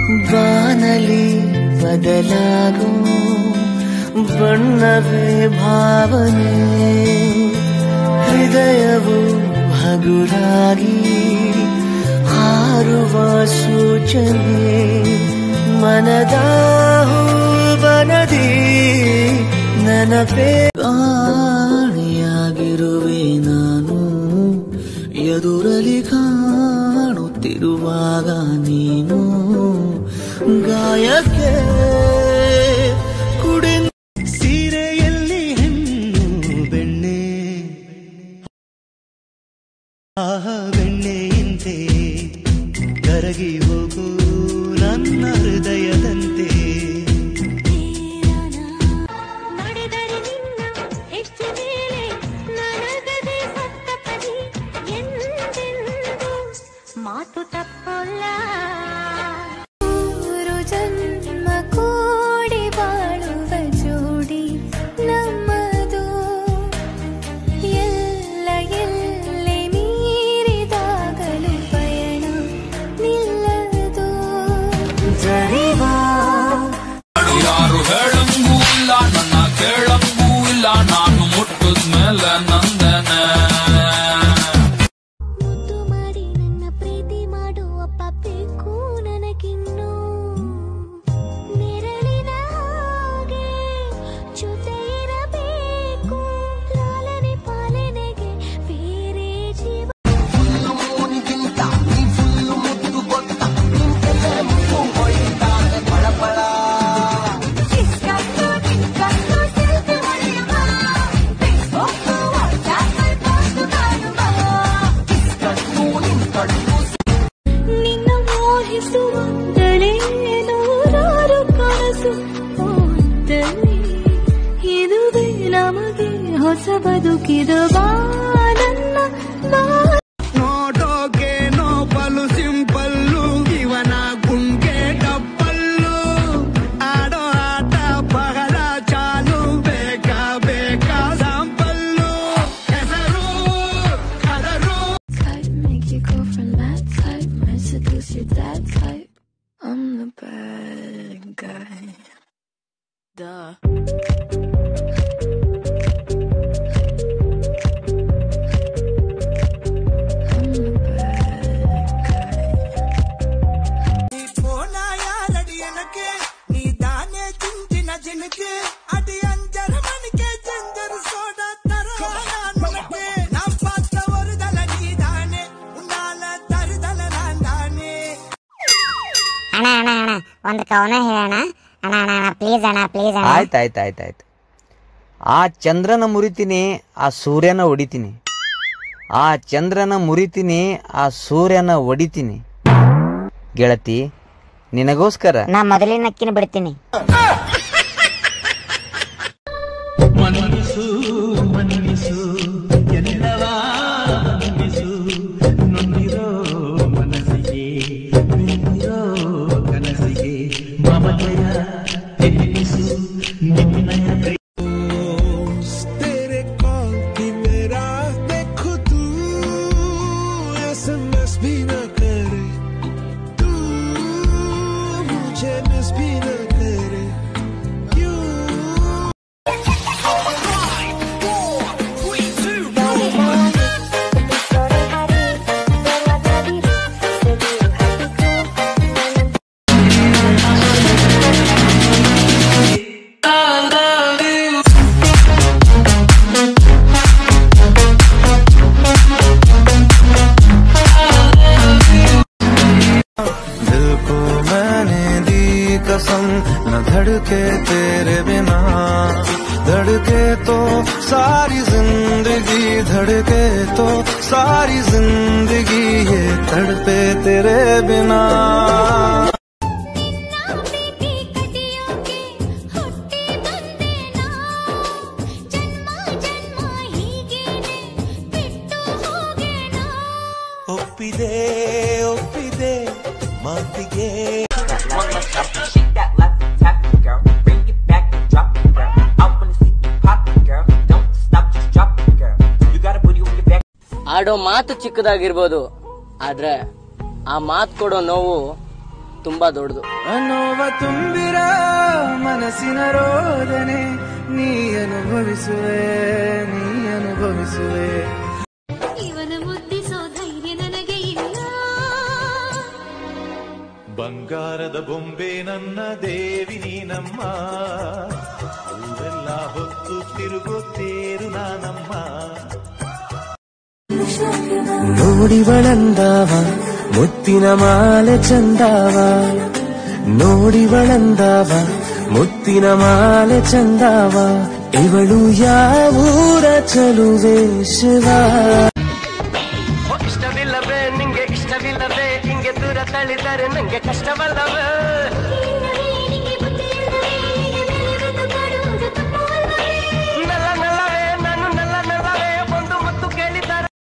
ಬಾನಲಿ ಬದಲಾಗೋ ಬಣ್ಣವೇ ಭಾವನೆ ಹೃದಯವು ಹಗುರಾಗಿ ಹಾರುವ ಸೂಚನೆ ಮನದ ಬನದಿ ನನಪೇ ಆಣಿಯಾಗಿರುವೆ ನಾನು ಎದುರಲಿ ಕಾಣುತ್ತಿರುವಾಗ ನೀನು ಗಾಯಕ್ಕೆ ಕುಡಿ ಸೀರೆಯಲ್ಲಿ ಹೆಣ್ಣು ಬೆಣ್ಣೆ ಆಹ ಬೆಣ್ಣೆಯಂತೆ ಕರಗಿ ಹೋಗು ನನ್ನ ಹೃದಯದಂತೆ ನಡೆದರೆ ನಿನ್ನ ಹೆಚ್ಚು ಮೇಲೆ ನನಗದೆ ಸತ್ತ ಪದಿ ಎಂದೆಂದು ಮಾತು ತಪ್ಪಲ್ಲ ಮೂರು ಜನ್ಮ ಕೂಡಿ ಬಾಳುವ ಜೋಡಿ ನಮ್ಮದು ಎಲ್ಲ ಎಲ್ಲಿ ಮೀರಿದಾಗಲೂ ಪಯಣ ನಿಲ್ಲದು ಜರಿವಾ ಯಾರು ಹೇಳಂಗೂ ಇಲ್ಲ ನನ್ನ ಕೇಳಂಗೂ ಇಲ್ಲ ನಾನು ಮುಟ್ಟಿದ್ಮೇಲೆ ನಂದನೆ ಮುದ್ದು ಮಾಡಿ ನನ್ನ ಪ್ರೀತಿ ಮಾಡುವಪ್ಪ ಬೇಕು ನನಗಿನ್ನು ನೆರಳಿನ ಹಾಗೆ ಜೊತೆ ಇರಬೇಕು ಲಾಲನೆ ಪಾಲನೆಗೆ ಬೇರೆ ಜೀವ ನಿನ್ನ ಮೋಹಿಸುವಂತಲೇ ನೂರಾರು ಕನಸು ಓದ್ತಲೇ ಇದುವೇ ನಮಗೆ ಹೊಸ ಬದುಕಿದ ಬಾ ನನ್ನ ಬಾ ನೋಟೋಕೆ ನೋಪಲು ಸಿಂಪಲ್ಲು ಇವನ ಗುಂಗೆ ಡಬ್ಬಲ್ಲು ಆಡೋ ಆಟ ಬಹಳ ಚಾಲು ಬೇಕಾ ಬೇಕಾ ಸಾಂಪಲ್ಲು ಹೆಸರು ಕದರು type, make your girlfriend mad type, might seduce your dad type. I'm the bad guy. Duh. I'm the bad guy. நீ போனா யாரடி எனக்கு நீ தானே சிந்தின ஜினுக்கு அடி அஞ்சரை மணிக்கு ஜிஞ்சர் சோடா தர நான் உனக்கு நான் பார்த்த ஒரு தல நீ தானே உன்னால தருதல நான் தானே ಅಣ್ಣ ಅಣ್ಣ ಅಣ್ಣ ಒಂದು ಕವನ ಹೇಳೋಣ ಅಣ್ಣ ಅಣ್ಣ ಅಣ್ಣ ಪ್ಲೀಸ್ ಅಣ್ಣ ಪ್ಲೀಸ್ ಅಣ್ಣ ಆಯ್ತು ಆಯ್ತು ಆಯ್ತು ಆಯ್ತು ಆ ಚಂದ್ರನ ಮುರಿತೀನಿ ಆ ಸೂರ್ಯನ ಹೊಡಿತೀನಿ ಆ ಚಂದ್ರನ ಮುರಿತೀನಿ ಆ ಸೂರ್ಯನ ಹೊಡಿತೀನಿ ಗೆಳತಿ ನಿನಗೋಸ್ಕರ ನಾ ಮೊದಲಿನ ಅಕ್ಕಿನ ಬಿಡ್ತೀನಿ ಮನಸ್ಸು ಮನಸ್ಸು ಎಲ್ಲವ ಮನಸ್ಸು ನೊಂದಿರೋ ಮನಸ್ಸಿಗೆ ನಿಂದಿರೋ ಕನಸಿಗೆ ಮಮತೆಯ ತಿನ್ನಿಸು ನಿನ್ನಯ तेरे कॉल की मेरा देखो तू एसएमएस भी न करे तू मुझे मिस भी न करे क्यों दिल को मैंने दी कसम न धड़के तेरे बिना धड़के तो सारी जिंदगी धड़के तो सारी जिंदगी ये तड़पे तेरे बिना ಪ್ರೀತಿ ಕದಿಯೋಕೆ ಹುಟ್ಟಿ ಬಂದೆ ನಾ ಜನ್ಮ ಜನ್ಮ ಹೀಗೇನೆ ಬಿಟ್ಟು ಹೋಗೇನಾ ಒಪ್ಪಿದೆ ಒಪ್ಪಿದೆ ಮಾತಿಗೆ One left up, shake that left, tap it, girl. Bring it back and drop it, girl. I wanna see you pop it, girl. Don't stop, just drop it, girl. You got a booty on your back. ಆಡೋ ಮಾತು ಚಿಕ್ಕದಾಗಿರ್ಬೋದು ಆದ್ರೆ ಆ ಮಾತು ಕೊಡೋ ನೋವು ತುಂಬಾ ದೊಡ್ಡದು ನೋವ ತುಂಬಿರ ಮನಸ್ಸಿನ ರೋದನೆ ನೀ ಅನುಭವಿಸುವೆ ನೀ ಅನುಭವಿಸುವೆ ಇವನ ಮುದ್ದಿಸೋ ಧೈರ್ಯ ನನಗೆ ಇಲ್ಲ ಬಂಗಾರದ ಬೊಂಬೆ ನನ್ನ ದೇವಿ ನೀನಮ್ಮ ಹೂವೆಲ್ಲ ಹೊತ್ತು ತಿರುಗುತ್ತೇರು ನಾನಮ್ಮ ನೋಡಿವಳಂದಾವ ಮುತ್ತಿನ ಮಾಲೆ ಚಂದಾವ ನೋಡಿವಳಂದಾವ ಮುತ್ತಿನ ಮಾಲೆ ಚಂದಾವ ಇವಳು ಯಾವೂರ ಚಲುವೆ ಶಿವ ಇಷ್ಟವಿಲ್ಲವೇ ನಿಂಗೆ ಇಷ್ಟವಿಲ್ಲವೇ ಹಿಂಗೆ ದೂರ ತಳ್ಳಿದರೆ ನಂಗೆ ಕಷ್ಟವಲ್ಲವೇ